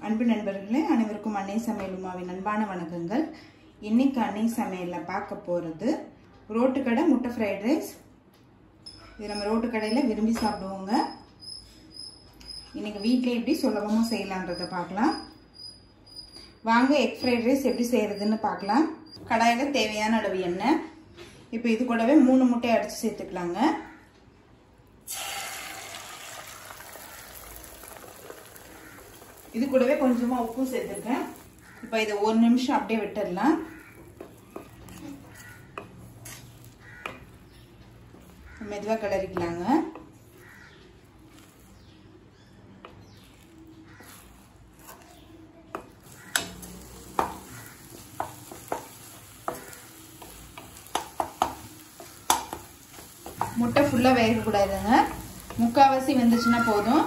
அன்பு நண்பர்களே அனைவருக்கும் அன்னை சமையல் உமாவின் அன்பான வணக்கங்கள் இன்னைக்கு அன்னை சமையலில் பார்க்க போகிறது ரோட்டு கடை முட்டை ஃப்ரைட் ரைஸ் இது நம்ம ரோட்டு கடையில் விரும்பி சாப்பிடுவோங்க இன்னைக்கு வீட்டில் எப்படி சுலபமாக செய்யலான்றதை பார்க்கலாம் வாங்க எக் ஃப்ரைட் ரைஸ் எப்படி செய்கிறதுன்னு பார்க்கலாம் கடாயில் தேவையான அளவு எண்ணெய் இப்போ இது கூடவே மூணு முட்டையை அடித்து சேர்த்துக்கலாங்க இது கூடவே கொஞ்சமாக உப்பும் சேர்த்துருக்கேன் இப்போ இதை ஒரு நிமிஷம் அப்படியே விட்டுடலாம் மெதுவாக கிளறிக்கலாங்க முட்டை ஃபுல்லாக வேகக்கூடாதுங்க முக்கால்வாசி வெந்துச்சுன்னா போதும்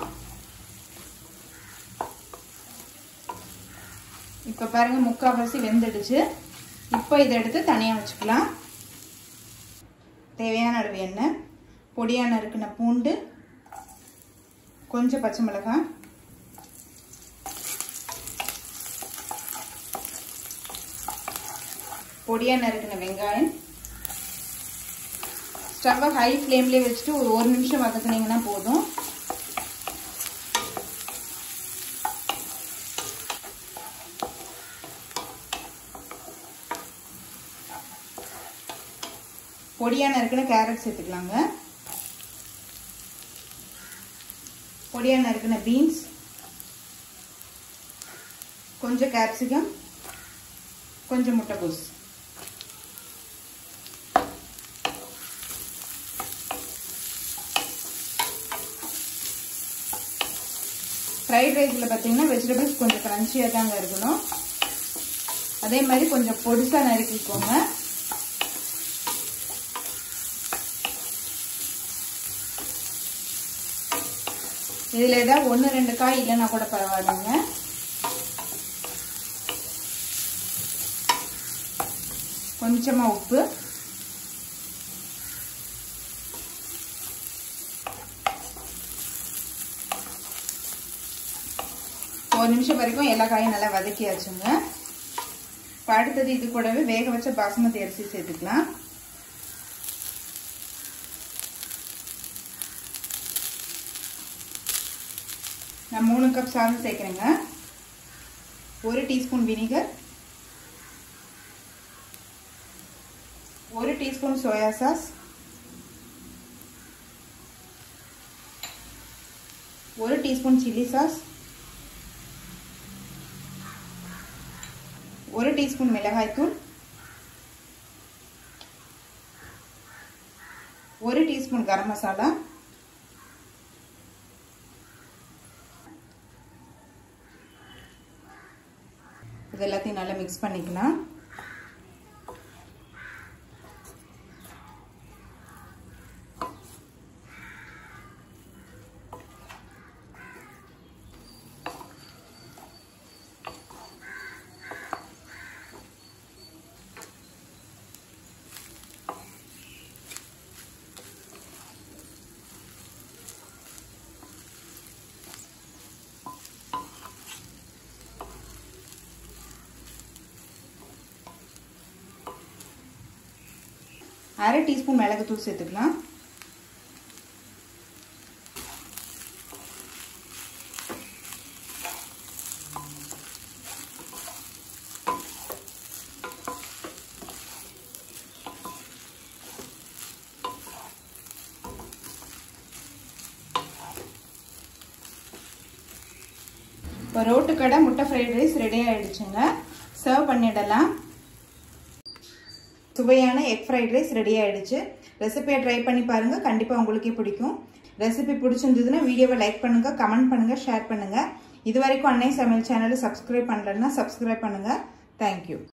இப்போ பாருங்க முக்கால்வாசி வெந்துடுச்சு இப்போ இதை எடுத்து தனியாக வச்சுக்கலாம் தேவையான அளவு எண்ணெய் பொடியான நறுக்கின பூண்டு கொஞ்சம் பச்சை மிளகாய் பொடியாக நறுக்கின வெங்காயம் ஸ்டவ்வை ஹை ஃப்ளேம்லேயே வச்சுட்டு ஒரு ஒரு நிமிஷம் வதக்குனீங்கன்னா போதும் பொடியாக நறுக்கின கேரட் சேர்த்துக்கலாங்க பொடியாக நறுக்கின பீன்ஸ் கொஞ்சம் கேப்சிகம் கொஞ்சம் முட்டைகோஸ் ஃப்ரைட் ரைஸில் பார்த்தீங்கன்னா வெஜிடபிள்ஸ் கொஞ்சம் க்ரன்ச்சியாக தாங்க இருக்கணும் அதே மாதிரி கொஞ்சம் பொடிசாக நறுக்கிக்கோங்க இதில் ஏதாவது ஒன்று ரெண்டு காய் இல்லைன்னா கூட பரவாயில்லைங்க கொஞ்சமாக உப்பு ஒரு நிமிஷம் வரைக்கும் எல்லா காயும் நல்லா வதக்கியாச்சுங்க இப்போ அடுத்தது இது கூடவே வேக வச்ச பாசுமதி அரிசி சேர்த்துக்கலாம் நான் மூணு கப் சாதம் சேர்க்குறேங்க ஒரு டீஸ்பூன் வினிகர் ஒரு டீஸ்பூன் சோயா சாஸ் ஒரு டீஸ்பூன் சில்லி சாஸ் ஒரு டீஸ்பூன் மிளகாய்த்தூள் ஒரு டீஸ்பூன் கரம் மசாலா இது எல்லாத்தையும் நல்லா மிக்ஸ் பண்ணிக்கலாம் அரை டீஸ்பூன் மிளகுத்தூள் சேர்த்துக்கலாம் இப்போ ரோட்டு கடை முட்டை ஃப்ரைட் ரைஸ் ரெடி ஆயிடுச்சுங்க சர்வ் பண்ணிடலாம் சுவையான எக் ஃப்ரைட் ரைஸ் ரெடி ஆகிடுச்சு ரெசிபியை ட்ரை பண்ணி பாருங்கள் கண்டிப்பாக உங்களுக்கே பிடிக்கும் ரெசிபி பிடிச்சிருந்ததுன்னா வீடியோவை லைக் பண்ணுங்கள் கமெண்ட் பண்ணுங்கள் ஷேர் பண்ணுங்கள் இது வரைக்கும் அன்னை சமையல் சேனலை சப்ஸ்கிரைப் பண்ணலன்னா சப்ஸ்கிரைப் பண்ணுங்கள் தேங்க்யூ